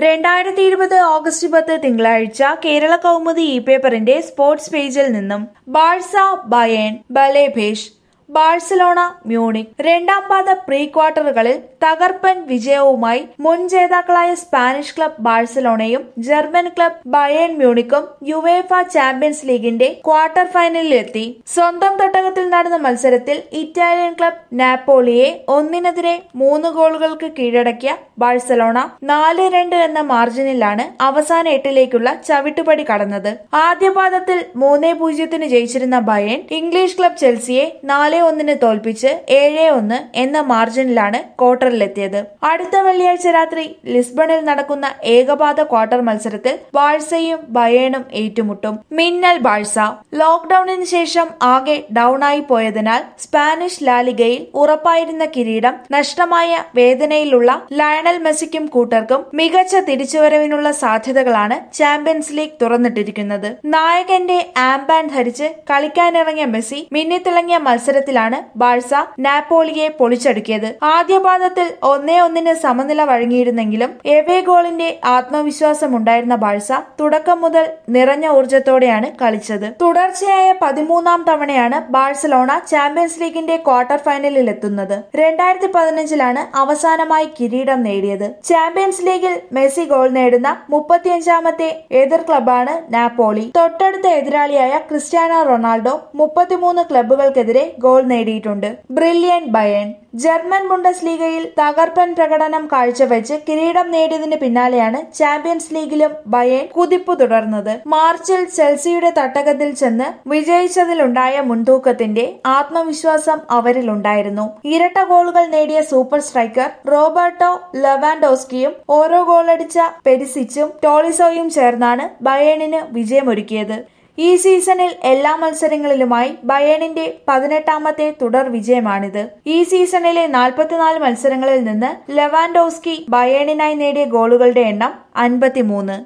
രണ്ടായിരത്തി ഇരുപത് ഓഗസ്റ്റ് പത്ത് തിങ്കളാഴ്ച കേരള കൗമുദി ഇ പേപ്പറിന്റെ സ്പോർട്സ് പേജിൽ നിന്നും ബാഴ്സ ബയേൺ ബലേഭേഷ് ബാഴ്സലോണ മ്യൂണിക് രണ്ടാം പാദ പ്രീ ക്വാർട്ടറുകളിൽ തകർപ്പൻ വിജയവുമായി മുൻ ജേതാക്കളായ സ്പാനിഷ് ക്ലബ് ബാഴ്സലോണയും ജർമ്മൻ ക്ലബ് ബയേൺ മ്യൂണിക്കും യുവേഫ ചാമ്പ്യൻസ് ലീഗിന്റെ ക്വാർട്ടർ ഫൈനലിലെത്തി സ്വന്തം തട്ടകത്തിൽ നടന്ന മത്സരത്തിൽ ഇറ്റാലിയൻ ക്ലബ് നാപ്പോളിയെ ഒന്നിനെതിരെ മൂന്ന് ഗോളുകൾക്ക് കീഴടക്കിയ ബാഴ്സലോണ നാല് രണ്ട് എന്ന മാർജിനിലാണ് അവസാന എട്ടിലേക്കുള്ള ചവിട്ടുപടി കടന്നത് ആദ്യ പാദത്തിൽ മൂന്നേ പൂജ്യത്തിന് ജയിച്ചിരുന്ന ബയേൺ ഇംഗ്ലീഷ് ക്ലബ് ചെൽസിയെ നാല് ഒന്നിന് തോൽപ്പിച്ച് ഏഴ് ഒന്ന് എന്ന മാർജിനിലാണ് ക്വാർട്ടറിലെത്തിയത് അടുത്ത വെള്ളിയാഴ്ച രാത്രി ലിസ്ബണിൽ നടക്കുന്ന ഏകപാദ ക്വാർട്ടർ മത്സരത്തിൽ ബാഴ്സയും ബയേണും ഏറ്റുമുട്ടും മിന്നൽ ബാഴ്സ ലോക്ഡൌണിന് ശേഷം ആകെ ഡൌൺ ആയി പോയതിനാൽ സ്പാനിഷ് ലാലിഗയിൽ ഉറപ്പായിരുന്ന കിരീടം നഷ്ടമായ വേദനയിലുള്ള ലയണൽ മെസ്സിക്കും കൂട്ടർക്കും മികച്ച തിരിച്ചുവരവിനുള്ള സാധ്യതകളാണ് ചാമ്പ്യൻസ് ലീഗ് തുറന്നിട്ടിരിക്കുന്നത് നായകന്റെ ആംബാൻ ധരിച്ച് കളിക്കാനിറങ്ങിയ മെസ്സി മിന്നിത്തിളങ്ങിയ മത്സരത്തിലാണ് ബാഴ്സ നാപ്പോളിയെ പൊളിച്ചടുക്കിയത് ആദ്യ പാദത്തിൽ ഒന്നേ ഒന്നിന് സമനില വഴങ്ങിയിരുന്നെങ്കിലും എവേ ഗോളിന്റെ ആത്മവിശ്വാസം ഉണ്ടായിരുന്ന ബാഴ്സ തുടക്കം മുതൽ നിറഞ്ഞ ഊർജത്തോടെയാണ് കളിച്ചത് തുടർച്ചയായ പതിമൂന്നാം തവണയാണ് ബാഴ്സലോണ ചാമ്പ്യൻസ് ലീഗിന്റെ ക്വാർട്ടർ ഫൈനലിൽ എത്തുന്നത് രണ്ടായിരത്തി പതിനഞ്ചിലാണ് അവസാനമായി കിരീടം നേടിയത് ചാമ്പ്യൻസ് ലീഗിൽ മെസ്സി ഗോൾ നേടുന്ന മുപ്പത്തിയഞ്ചാമത്തെ എതിർ ക്ലബാണ് നാപ്പോളി തൊട്ടടുത്ത എതിരാളിയായ ക്രിസ്ത്യാനോ റൊണാൾഡോ മുപ്പത്തിമൂന്ന് ക്ലബ്ബുകൾക്കെതിരെ ഗോൾ നേടിയിട്ടുണ്ട് ബ്രില്യൻ ബയൺ ജർമ്മൻ ബുണ്ടസ് ലീഗയിൽ തകർപ്പൻ പ്രകടനം കാഴ്ചവെച്ച് കിരീടം നേടിയതിന് പിന്നാലെയാണ് ചാമ്പ്യൻസ് ലീഗിലും ബയേൺ കുതിപ്പു തുടർന്നത് മാർച്ചിൽ ചെൽസിയുടെ തട്ടകത്തിൽ ചെന്ന് വിജയിച്ചതിലുണ്ടായ മുൻതൂക്കത്തിന്റെ ആത്മവിശ്വാസം അവരിലുണ്ടായിരുന്നു ഇരട്ട ഗോളുകൾ നേടിയ സൂപ്പർ സ്ട്രൈക്കർ റോബർട്ടോ ലെവാൻഡോസ്കിയും ഓരോ ഗോളടിച്ച പെരിസിച്ചും ടോളിസോയും ചേർന്നാണ് ബയേണിന് വിജയമൊരുക്കിയത് ഈ സീസണിൽ എല്ലാ മത്സരങ്ങളിലുമായി ബയേണിന്റെ പതിനെട്ടാമത്തെ തുടർ വിജയമാണിത് ഈ സീസണിലെ നാൽപ്പത്തിനാല് മത്സരങ്ങളിൽ നിന്ന് ലെവാൻഡോസ്കി ബയേണിനായി നേടിയ ഗോളുകളുടെ എണ്ണം അൻപത്തിമൂന്ന്